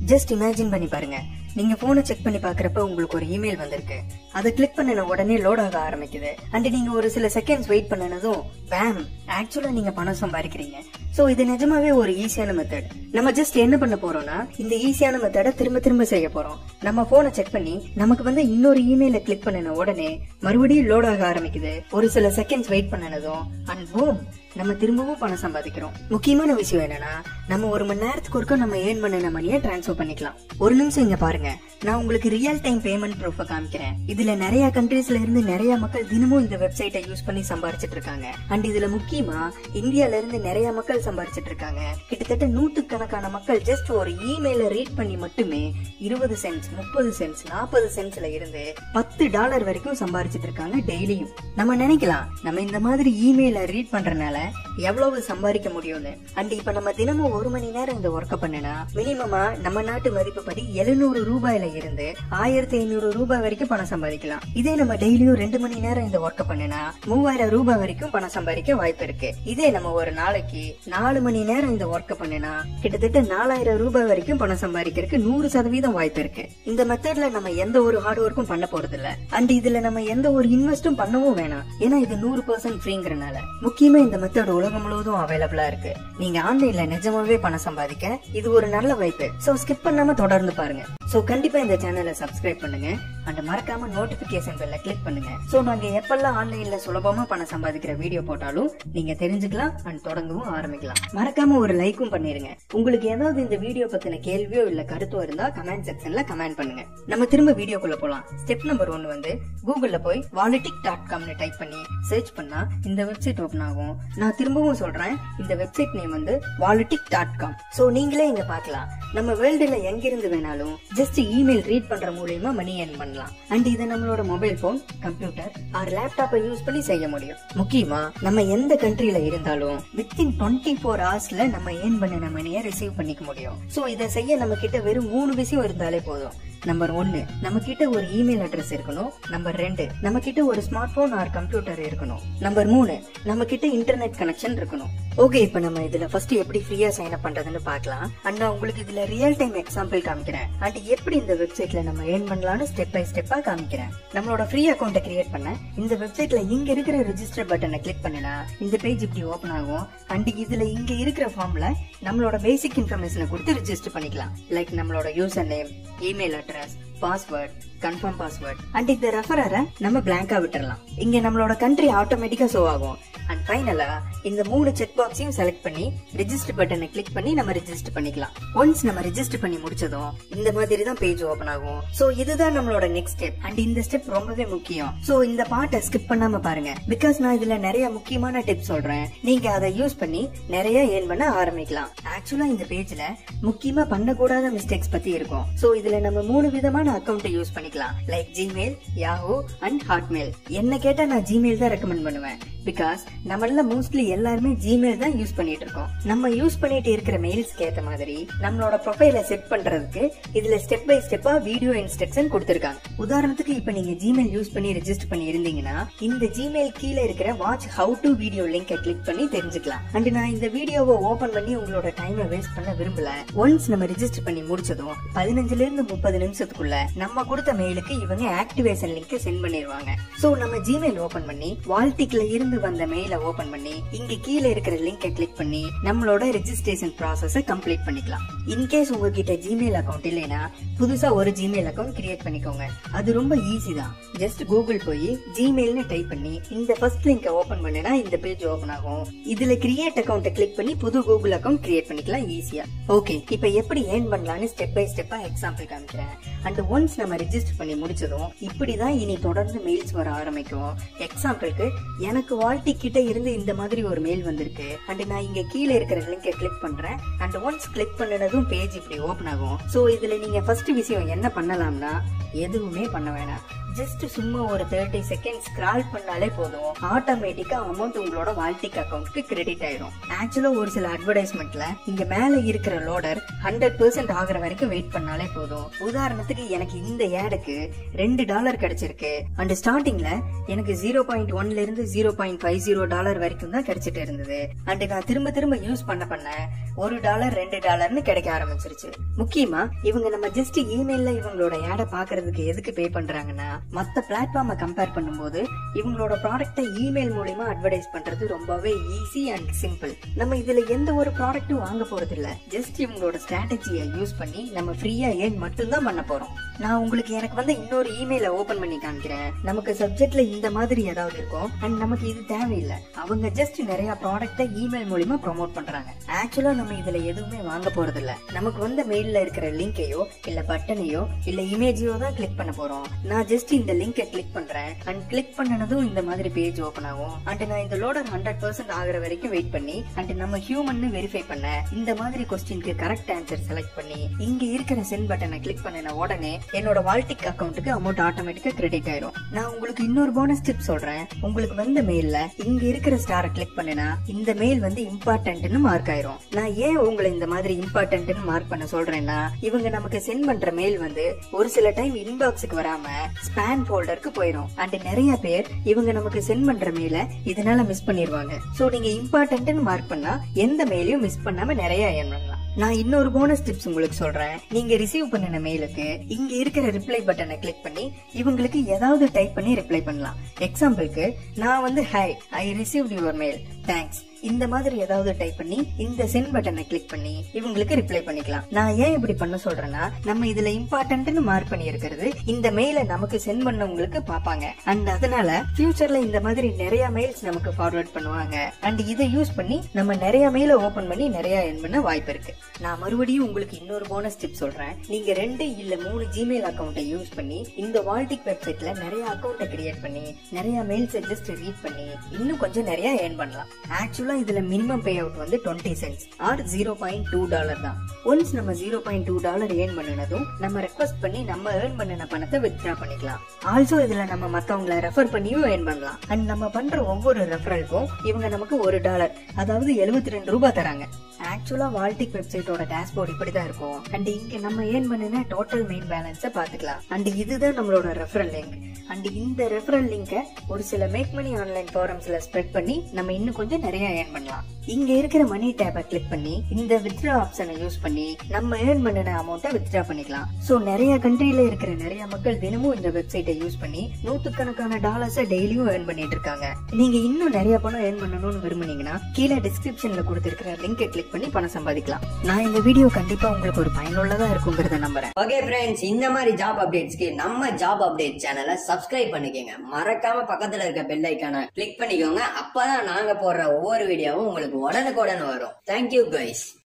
just imagine பண்ணி பாருங்க நீங்க போனை செக் பண்ணி பாக்குறப்ப உங்களுக்கு ஒரு இமெயில் வந்திருக்கு அதை கிளிக் பண்ணின உடனே லோட் ஆக ஆரம்பிக்குது அண்ட் நீங்க ஒரு சில செகண்ட்ஸ் வெயிட் பண்ணினதும் பேம் ஆக்சுவலா நீங்க பணம் சம்பாதிக்கிறீங்க சோ இது நிஜமாவே ஒரு ஈஸியான மெத்தட் நம்ம ஜஸ்ட் என்ன பண்ண போறோம்னா இந்த ஈஸியான மெத்தடை திரும்ப திரும்ப செய்ய போறோம் நம்ம போனை செக் பண்ணி நமக்கு வந்து இன்னொரு இமெயில கிளிக் பண்ணின உடனே மறுபடியும் லோட் ஆக ஆரம்பிக்குது ஒரு சில செகண்ட்ஸ் வெயிட் பண்ணினதும் அண்ட் பூம் நம்ம திரும்பவும் பணம் சம்பாதிக்கிறோம் முக்கியமான விஷயம் என்னன்னா நம்ம ஒரு மணி நேரத்துக்கு ஒருக்க நம்ம ஏர்ன் பண்ணின மணியை டிரான்ஸ்ஃபர் பண்ணிக்கலாம் ஒரு நிமிஷம் இங்க பாருங்க நான் உங்களுக்கு ரியல் டைம் பேமெண்ட் ப்ரூஃப் காமிக்கிறேன் இதுல நிறைய கண்ட்ரீஸ்ல இருந்து நிறைய மக்கள் தினமும் இந்த வெப்சைட்டை யூஸ் பண்ணி சம்பாரிச்சிட்டு இருக்காங்க அண்ட் இதுல முக்கியமா இந்தியால இருந்து நிறைய மக்கள் சம்பாரிச்சிட்டு இருக்காங்க கிட்டத்தட்ட நூத்துக்கணக்கான மக்கள் ஜஸ்ட் ஒரு இமெயில ரீட் பண்ணி மட்டுமே இருபது சென்ட்ஸ் முப்பது சென்ட்ஸ் நாற்பது சென்ட்ஸ்ல இருந்து பத்து டாலர் வரைக்கும் சம்பாரிச்சிட்டு இருக்காங்க டெய்லியும் நம்ம நினைக்கலாம் நம்ம இந்த மாதிரி இமெயில ரீட் பண்றதுனால எவ்வளவு சம்பாதிக்க முடியும்னு அண்ட் இப்ப நம்ம தினமும் ஒரு மணி நேரம் இந்த ஒர்க்க பண்ணனா மினிமமா நம்ம நாட்டு மதிப்பு படி எழுநூறு ரூபாயில இருந்து ஆயிரத்தி ஐநூறு ரூபாய் வரைக்கும் பணம் சம்பாதிக்கலாம் இதே நம்ம டெய்லியும் ரெண்டு மணி நேரம் இந்த ஒர்க்க பண்ணனா மூவாயிரம் ரூபாய் வரைக்கும் பணம் சம்பாதிக்க வாய்ப்பு இருக்கு இதே நம்ம ஒரு நாளைக்கு நாலு மணி நேரம் இந்த ஒர்க்க பண்ணனா கிட்டத்தட்ட நாலாயிரம் ரூபாய் வரைக்கும் பணம் சம்பாதிக்கிறதுக்கு நூறு சதவீதம் வாய்ப்பு இருக்கு இந்த மெத்தட்ல நம்ம எந்த ஒரு ஹார்ட் ஒர்க்கும் பண்ண போறது இல்ல அண்ட் இதுல நம்ம எந்த ஒரு இன்வெஸ்டும் பண்ணவும் வேணாம் ஏன்னா இது நூறு பர்சன்ட் ஃப்ரீங்கிறனால முக்கியமா இந்த மெத்தட் உலகம் முழுவதும் அவைலபிளா இருக்கு நீங்க ஆன்லைன்ல நிஜமாவே பணம் சம்பாதிக்க இது ஒரு நல்ல வாய்ப்பு சோ ஸ்கிப் பண்ணாம தொடர்ந்து பாருங்க சோ கண்டிப்பா இந்த சேனலை சப்ஸ்கிரைப் பண்ணுங்க அண்ட் மறக்காம நோட்டிபிகேஷன் பெல்ல கிளிக் பண்ணுங்க சோ நாங்க எப்பெல்லாம் ஆன்லைன்ல சுலபமா பணம் சம்பாதிக்கிற வீடியோ போட்டாலும் நீங்க தெரிஞ்சுக்கலாம் அண்ட் தொடங்கவும் ஆரம்பிக்கலாம் மறக்காம ஒரு லைக்கும் பண்ணிருங்க உங்களுக்கு ஏதாவது இந்த வீடியோ பத்தின கேள்வியோ இல்ல கருத்தோ இருந்தா கமெண்ட் செக்ஷன்ல கமெண்ட் பண்ணுங்க நம்ம திரும்ப வீடியோக்குள்ள போலாம் ஸ்டெப் நம்பர் ஒன்னு வந்து கூகுள்ல போய் வாலிட்டிக் டாட் காம்னு டைப் பண்ணி சர்ச் பண்ணா இந்த வெப்சைட் ஓபன் ஆகும் நான் திரும்பவும் சொல்றேன் இந்த வெப்சைட் நேம் வந்து வாலிட்டிக் டாட் காம் சோ நீங்களே இங்க பார்க்கலாம் நம்ம வேர்ல்டுல எங்க இருந்து வேணாலும் ஜஸ்ட் இமெயில் ரீட் பண்ற மூலியமா மணி ஏர்ன் பண்ணலாம் அண்ட் இதை நம்மளோட மொபைல் போன் கம்ப்யூட்டர் ஆர் லேப்டாப்பை யூஸ் பண்ணி செய்ய முடியும் முக்கியமா நம்ம எந்த கண்ட்ரில இருந்தாலும் வித்தின் டுவெண்ட்டி ஃபோர் ஹவர்ஸ்ல நம்ம ஏர்ன் பண்ணின மணியை ரிசீவ் பண்ணிக்க முடியும் சோ இதை செய்ய நம்ம கிட்ட வெறும் மூணு விஷயம் இருந்தாலே போதும் நம்பர் ஒன்னு நம்ம கிட்ட ஒரு இமெயில் அட்ரஸ் இருக்கணும் நம்பர் ரெண்டு நம்ம கிட்ட ஒரு ஸ்மார்ட் போன் ஆர் கம்ப்யூட்டர் இருக்கணும் நம்பர் மூணு நம்ம கிட்ட இன்டர்நெட் கனெக்ஷன் இருக்கணும் ஓகே இப்ப நம்ம இதுல ஃபர்ஸ்ட் எப்படி ஃப்ரீயா சைன் அப் பண்றதுன்னு பார்க்கலாம் அண்ட் நான் உங்களுக்கு இதுல ரியல் டைம் எக்ஸாம்பிள் காமிக்கிறேன் அண்ட் எப்படி இந்த வெப்சைட்ல நம்ம ஏர்ன் பண்ணலாம்னு ஸ்டெப் பை ஸ்டெப்பா காமிக்கிறேன் நம்மளோட ஃப்ரீ அக்கௌண்ட்டை கிரியேட் பண்ண இந்த வெப்சைட்ல இங்க இருக்கிற ரெஜிஸ்டர் பட்டனை கிளிக் பண்ணினா இந்த பேஜ் இப்படி ஓபன் ஆகும் அண்ட் இதுல இங்க இருக்கிற ஃபார்ம்ல நம்மளோட பேசிக் இன்ஃபர்மேஷனை கொடுத்து ரெஜிஸ்டர் பண்ணிக்கலாம் லைக் நம்மளோட user name email address password confirm password and இந்த ரெஃபரரை நம்ம பிளாங்கா விட்டுறலாம் இங்க நம்மளோட கண்ட்ரி ஆட்டோமேட்டிக்கா ஷோ ஆகும் அண்ட் ஃபைனலா இந்த மூணு செக் பாக்ஸையும் செலக்ட் பண்ணி ரெஜிஸ்டர் பட்டனை கிளிக் பண்ணி நம்ம ரெஜிஸ்டர் பண்ணிக்கலாம் ஒன்ஸ் நம்ம ரெஜிஸ்டர் பண்ணி முடிச்சதும் இந்த மாதிரி தான் பேஜ் ஓபன் ஆகும் சோ இதுதான் நம்மளோட நெக்ஸ்ட் ஸ்டெப் அண்ட் இந்த ஸ்டெப் ரொம்பவே முக்கியம் சோ இந்த பாட்டை ஸ்கிப் பண்ணாம பாருங்க பிகாஸ் நான் இதுல நிறைய முக்கியமான டிப்ஸ் சொல்றேன் நீங்க அதை யூஸ் பண்ணி நிறைய ஏர்ன் பண்ண ஆரம்பிக்கலாம் ஆக்சுவலா இந்த பேஜ்ல முக்கியமா பண்ணக்கூடாத மிஸ்டேக்ஸ் பத்தி இருக்கும் சோ இதுல நம்ம மூணு விதமான அக்கௌண்ட் யூஸ் பண்ணிக்கலாம் like Gmail Yahoo and Hotmail என்ன கேட்டா நான் ஜிமெயில் தான் ரெக்கமெண்ட் பண்ணுவேன் பிகாஸ் நம்மள மோஸ்ட்லி எல்லாருமே ஜிமெயில் தான் யூஸ் பண்ணிட்டு இருக்கோம் நம்ம யூஸ் பண்ணிட்டு இருக்கிற மெயில்ஸ்க்கு ஏத்த மாதிரி நம்மளோட ப்ரொஃபைல செட் பண்றதுக்கு இதுல ஸ்டெப் பை ஸ்டெப்பா வீடியோ இன்ஸ்ட்ரக்ஷன் கொடுத்திருக்காங்க உதாரணத்துக்கு இப்ப நீங்க ஜிமெயில் யூஸ் பண்ணி ரெஜிஸ்டர் பண்ணி இருந்தீங்கன்னா இந்த ஜிமெயில் கீழே இருக்கிற வாட்ச் ஹவு டு வீடியோ லிங்கை கிளிக் பண்ணி தெரிஞ்சுக்கலாம் அண்ட் நான் இந்த வீடியோவை ஓபன் பண்ணி உங்களோட டைமை வேஸ்ட் பண்ண விரும்பல ஒன்ஸ் நம்ம ரெஜிஸ்டர் பண்ணி முடிச்சதும் பதினஞ்சுல இருந்து முப்பது நிமிஷத்துக்குள்ள நம்ம கொடுத்த மெயிலுக்கு இவங்க ஆக்டிவேஷன் லிங்க் சென்ட் பண்ணிடுவாங்க சோ நம்ம ஜிமெயில் ஓபன் பண்ணி வால்டிக்ல இருந்து வந்த மெயில ஓபன் பண்ணி இங்க கீழே இருக்கிற லிங்கை கிளிக் பண்ணி நம்மளோட ரெஜிஸ்ட்ரேஷன் ப்ராசஸ கம்ப்ளீட் பண்ணிக்கலாம் இன்கேஸ் உங்ககிட்ட ஜிமெயில் அக்கௌண்ட் இல்லைன்னா புதுசா ஒரு ஜிமெயில் அக்கௌண்ட் கிரியேட் பண்ணிக்கோங்க அது ரொம்ப ஈஸி தான் ஜஸ்ட் கூகுள் போய் ஜிமெயில்னு டைப் பண்ணி இந்த ஃபர்ஸ்ட் லிங்கை ஓபன் பண்ணினா இந்த பேஜ் ஓபன் ஆகும் இதுல கிரியேட் அக்கௌண்ட் கிளிக் பண்ணி புது கூகுள் அக்கௌண்ட் கிரியேட் பண்ணிக்கலாம் ஈஸியா ஓகே இப்போ எப்படி ஏர்ன் பண்ணலாம்னு ஸ்டெப் பை ஸ்டெப்பா எக்ஸாம்பிள் காமிக்கிறேன் அண்ட் ஒன்ஸ் நம்ம ரெஜிஸ்டர் பண்ணி முடிச்சதும் இப்படிதான் இனி தொடர்ந்து மெயில்ஸ் வர ஆரம்பிக்கும் எக்ஸாம்பிளுக்கு எனக்கு வால்டி கிட்ட இருந்து இந்த மாதிரி ஒரு மெயில் வந்திருக்கு அண்ட் நான் இங்க கீழே இருக்கிற லிங்கை கிளிக் பண்றேன் அண்ட் ஒன்ஸ் கிளிக் பண்ணினதும் பேஜ் இப்படி ஓபன் ஆகும் சோ இதுல நீங்க ஃபர்ஸ்ட் விஷயம் என்ன பண்ணலாம்னா எதுவுமே பண்ண வேணாம் ஜஸ்ட் சும்மா ஒரு தேர்ட்டி செகண்ட் ஸ்கிரால் பண்ணாலே போதும் ஆட்டோமேட்டிக்கா அமௌண்ட் உங்களோட வால்டிக் அக்கௌண்ட்க்கு கிரெடிட் ஆயிடும் ஆக்சுவலா ஒரு சில அட்வர்டைஸ்மெண்ட்ல இங்க மேல இருக்கிற லோடர் ஹண்ட்ரட் பெர்சென்ட் ஆகுற வரைக்கும் வெயிட் பண்ணாலே போதும் உதாரணத்துக்கு எனக்கு இந்த ஏடுக்கு ரெண்டு டாலர் கிடைச்சிருக்கு அண்ட் ஸ்டார்டிங்ல எனக்கு ஜீரோ பாயிண்ட் ஒன்ல இருந்து zero point five zero dollar வரைக்கும் தான் கிடைச்சிட்டு இருந்தது அண்ட் நான் திரும்ப திரும்ப யூஸ் பண்ண பண்ண ஒரு டாலர் ரெண்டு டாலர்னு கிடைக்க ஆரம்பிச்சிருச்சு முக்கியமா இவங்க நம்ம ஜஸ்ட் இமெயில்ல இவங்களோட ஏடை பாக்குறதுக்கு எதுக்கு பே பண்றாங்கன்னா மத்த பிளாட்ஃபார்மை கம்பேர் பண்ணும்போது இவங்களோட ப்ராடக்ட்டை இமெயில் மூலியமா அட்வர்டைஸ் பண்றது ரொம்பவே ஈஸி அண்ட் சிம்பிள் நம்ம இதுல எந்த ஒரு ப்ராடக்ட்டும் வாங்க போறது இல்ல ஜஸ்ட் இவங்களோட ஸ்ட்ராட்டஜியை யூஸ் பண்ணி நம்ம ஃப்ரீயா ஏன் மட்டும்தான் பண்ண போறோம் நான் உங்களுக்கு எனக்கு வந்து இன்னொரு இமெயில ஓபன் பண்ணி காமிக்கிறேன் நமக்கு சப்ஜெக்ட்ல இந்த மாதிரி ஏதாவது இருக்கும் அண்ட் நமக்கு இது தேவையில்லை அவங்க ஜஸ்ட் நிறைய ப்ராடக்ட்டை இமெயில் மூலியமா ப்ரோமோட் பண்றாங்க ஆக்சுவலா நம்ம இதுல எதுவுமே வாங்க போறது இல்ல நமக்கு வந்த மெயில்ல இருக்கிற லிங்கையோ இல்ல பட்டனையோ இல்ல இமேஜையோ தான் கிளிக் பண்ண போறோம் நான் ஜஸ்ட் இந்த லிங்கை கிளிக் பண்றேன் அண்ட் கிளிக் பண்ணனதும் இந்த மாதிரி பேஜ் ஓபன் ஆகும் அண்ட் நான் இந்த லோடர் ஹண்ட்ரட் பர்சன்ட் ஆகுற வரைக்கும் வெயிட் பண்ணி அண்ட் நம்ம ஹியூமன் வெரிஃபை பண்ண இந்த மாதிரி கொஸ்டினுக்கு கரெக்ட் ஆன்சர் செலக்ட் பண்ணி இங்க இருக்கிற சென்ட் பட்டனை கிளிக் பண்ணின உடனே என்னோட வால்டிக் அக்கௌண்ட்டுக்கு அமௌண்ட் ஆட்டோமேட்டிக்கா கிரெடிட் ஆயிரும் நான் உங்களுக்கு இன்னொரு போனஸ் டிப் சொல்றேன் உங்களுக்கு வந்த மெயில்ல இங்க இருக்கிற ஸ்டாரை கிளிக் பண்ணினா இந்த மெயில் வந்து இம்பார்ட்டன்ட்னு மார்க் ஆயிரும் நான் ஏன் உங்களை இந்த மாதிரி இம்பார்ட்டன்ட்னு மார்க் பண்ண சொல்றேன்னா இவங்க நமக்கு சென்ட் பண்ற மெயில் வந்து ஒரு சில டைம் இன்பாக்ஸுக்கு வராம ஸ்பேன் ஃபோல்டருக்கு போயிடும் அண்ட் நிறைய பேர் இவங்க நமக்கு சென்ட் பண்ற மெயில இதனால மிஸ் பண்ணிருவாங்க சோ நீங்க இம்பார்ட்டன்ட்னு மார்க் பண்ணா எந்த மெயிலையும் மிஸ் பண்ணாம நிறைய ஏர்ன் பண்ணலாம் நான் இன்னொரு போனஸ் டிப்ஸ் உங்களுக்கு சொல்றேன் நீங்க ரிசீவ் பண்ணின மெயிலுக்கு இங்க இருக்கிற ரிப்ளை பட்டனை கிளிக் பண்ணி இவங்களுக்கு ஏதாவது டைப் பண்ணி ரிப்ளை பண்ணலாம் எக்ஸாம்பிளுக்கு நான் வந்து hi I receive your mail thanks இந்த மாதிரி ஏதாவது டைப் பண்ணி இந்த சென்ட் பட்டனை கிளிக் பண்ணி இவங்களுக்கு ரிப்ளை பண்ணிக்கலாம் நான் ஏன் இப்படி பண்ண சொல்றேன்னா நம்ம இதுல இம்பார்ட்டன்ட்னு மார்க் பண்ணி இருக்கிறது இந்த மெயிலை நமக்கு சென்ட் பண்ணவங்களுக்கு பாப்பாங்க அண்ட் அதனால ஃபியூச்சர்ல இந்த மாதிரி நிறைய மெயில்ஸ் நமக்கு ஃபார்வர்ட் பண்ணுவாங்க அண்ட் இதை யூஸ் பண்ணி நம்ம நிறைய மெயில ஓபன் பண்ணி நிறைய என் பண்ண வாய்ப்பு இருக்கு நான் மறுபடியும் உங்களுக்கு இன்னொரு போனஸ் டிப் சொல்றேன் நீங்க ரெண்டு இல்ல மூணு ஜிமெயில் அக்கௌண்ட்டை யூஸ் பண்ணி இந்த வால்டிக் வெப்சைட்ல நிறைய அக்கௌண்ட்டை கிரியேட் பண்ணி நிறைய மெயில்ஸ் ஜஸ்ட் ரீட் பண்ணி இன்னும் கொஞ்சம் நிறைய ஏர்ன் பண்ணலாம் ஆக்சுவலா இதுல மினிமம் பே அவுட் வந்து twenty cents or zero point two dollar தான் ஒன்ஸ் நம்ம zero point two dollar earn பண்ணினதும் நம்ம ரெக்வஸ்ட் பண்ணி நம்ம ஏர்ன் பண்ணின பணத்தை வித்ட்ரா பண்ணிக்கலாம் ஆல்சோ இதுல நம்ம மத்தவங்களை ரெஃபர் பண்ணியும் ஏர்ன் பண்ணலாம் அண்ட் நம்ம பண்ற ஒவ்வொரு ரெஃபரலுக்கும் இவங்க நமக்கு ஒரு டாலர் அதாவது எழுபத்தி ரெண்டு ரூபாய் தராங்க ஆக்சுவலா வால்டிக் வெப்சைட்டோட டேஷ்போர்ட் இப்படிதான் இருக்கும் அண்ட் இங்க நம்ம ஏர்ன் பண்ணின டோட்டல் மெயின் பேலன்ஸை பாத்துக்கலாம் அண்ட் இதுதான் நம்மளோட ரெஃபரல் லிங்க் அண்ட் இந்த ரெஃபரல் லிங்கை ஒரு சில மேக் மணி ஆன்லைன் ஃபாரம்ஸ்ல ஸ்ப்ரெட் பண்ணி நம்ம இன்னும் கொஞ்சம் நிறைய ஏர்ன் பண்ணலாம் இங்க இருக்கிற மணி டேப்பை கிளிக் பண்ணி இந்த வித்ரா ஆப்ஷனை யூஸ் பண்ணி நம்ம ஏர்ன் பண்ணின அமௌண்ட்டை வித்ரா பண்ணிக்கலாம் சோ நிறைய கண்ட்ரில இருக்கிற நிறைய மக்கள் தினமும் இந்த வெப்சைட்டை யூஸ் பண்ணி நூத்துக்கணக்கான டாலர்ஸை டெய்லியும் ஏர்ன் பண்ணிட்டு இருக்காங்க நீங்க இன்னும் நிறைய பணம் ஏர்ன் பண்ணணும்னு விரும்புனீங்கன்னா கீழே டிஸ்கிரிப்ஷன்ல கொடுத்திருக்கிற லிங்கை கிளிக் பண்ணி பணம் சம்பாதிக்கலாம் நான் இந்த வீடியோ கண்டிப்பா உங்களுக்கு ஒரு பயனுள்ளதா இருக்குங்கிறத நம்புறேன் ஓகே ஃப்ரெண்ட்ஸ் இந்த மாதிரி ஜாப் அப்டேட்ஸ்க்கு நம்ம ஜாப் அப்டேட் சேனலை சப்ஸ்கிரைப் பண்ணிக்கோங்க மறக்காம பக்கத்துல இருக்க பெல் ஐக்கான கிளிக் பண்ணிக்கோங்க அப்பதான் நாங்க போடுற ஒவ்வொரு வீடியோவும் உங்களுக்கு உடனுக்குடன் வரும் தேங்க்யூ கைஸ்